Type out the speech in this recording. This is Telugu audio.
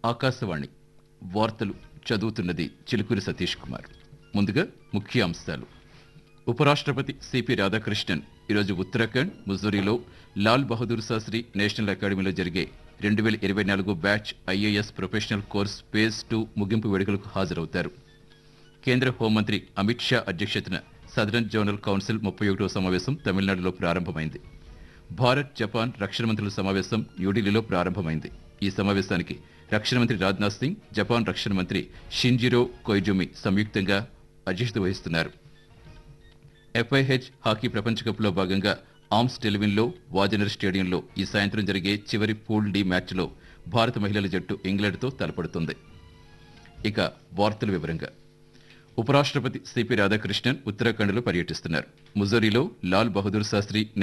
ఆకాశవాణి వార్తలు చదువుతున్నది చిలుకూరి సతీష్ కుమార్ ముందుగా ముఖ్య అంశాలు ఉపరాష్ట్రపతి సిపి రాధాకృష్ణన్ ఈరోజు ఉత్తరాఖండ్ ముజోరీలో లాల్ బహదూర్ శాస్త్రి నేషనల్ అకాడమీలో జరిగే రెండు వేల ఇరవై నాలుగు batch IAS professional course phase two ముగింపు వేడుకలకు హాజరవుతారు కేంద్ర హోంమంత్రి అమిత్ షా అధ్యక్షతన సదరన్ జోనల్ కౌన్సిల్ ముప్పై ఒకటో సమావేశం తమిళనాడులో ప్రారంభమైంది భారత్ జపాన్ రక్షణ మంత్రుల సమావేశం న్యూఢిల్లీలో ప్రారంభమైంది ఈ సమావేశానికి రక్షణ మంత్రి రాజ్నాథ్ సింగ్ జపాన్ రక్షణ మంత్రి షింజిరో కొయిజుమి సంయుక్తంగా అధ్యక్షత వహిస్తున్నారు ఎఫ్ఐహెచ్ హాకీ ప్రపంచ కప్లో భాగంగా ఆమ్స్ టెలివిన్లో వాజనర్ స్టేడియంలో ఈ సాయంత్రం జరిగే చివరి పూల్ డి మ్యాచ్లో భారత మహిళల జట్టు ఇంగ్లాండ్తో తలపడుతుంది ఇక వార్తల వివరంగా ఉపరాష్ట్రపతి సిపి రాధాకృష్ణన్ ఉత్తరాఖండ్లో పర్యటిస్తున్నారు ముజోరీలో లాల్ బహదూర్ శాస్త్రి